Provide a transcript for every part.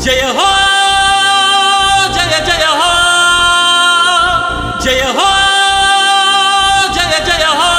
జయ హో జయ జయ హో జయ హో జయ జయ హో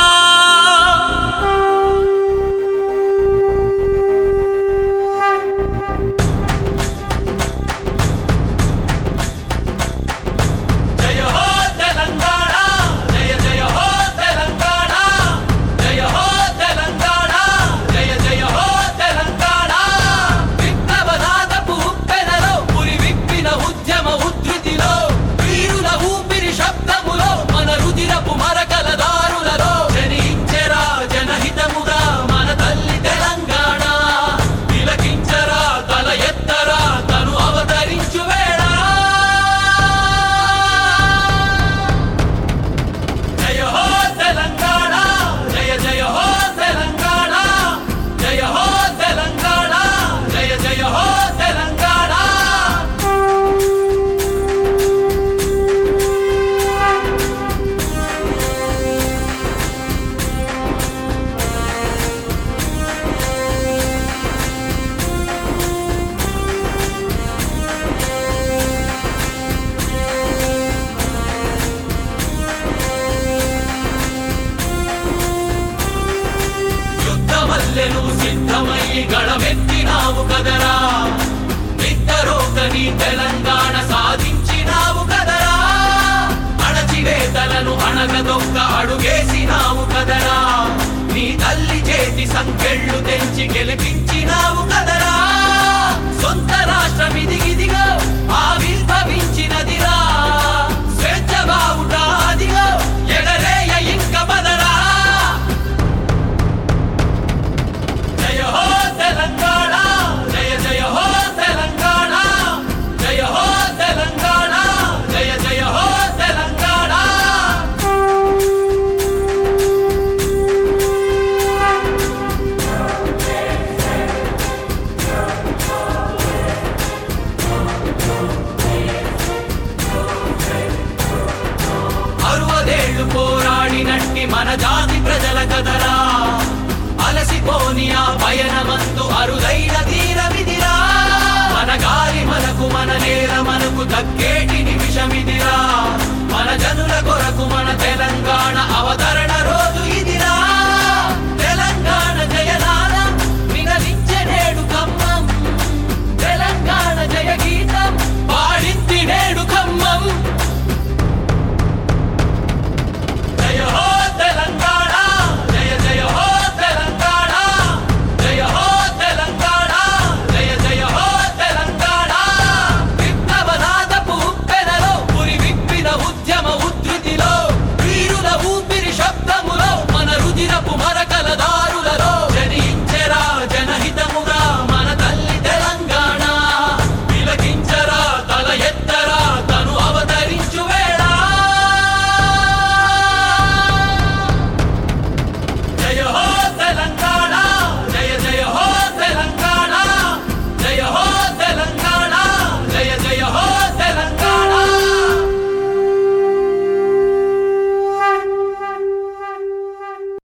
జయ హో తెలంగాణ జయ జయ హో తెలంగాణ జయ హో తెలంగాణ జయ జయ హో తెలంగాణ విప్లవనాదపు ఉప్పెనలో పురి విప్పిన ఉద్యమ ఉద్ధృతిలో వీరుల ఊపిరి శబ్దములో మన రుదిరపు మరకల దారులలో జనించెరా జనహితముగా మన తల్లి తెలంగాణ తిలకించరా తల ఎత్తరా తను అవతరించు వేళ జయ హో తెలంగాణ జయ జయ హో తెలంగాణ జయ హో తెలంగాణ జయ జయ హో తెలంగాణ యుద్ధమల్లెను సిద్ధమై గళమెత్తినావు కదరా నిద్దరోకని తెలంగాణ సాధించినావు కదరా అణచివేతలను అణగదొక్క అడుగేసినావు కదరా నీ తల్లి చేతి సంకెళ్ళు తెంచి గెలిపించి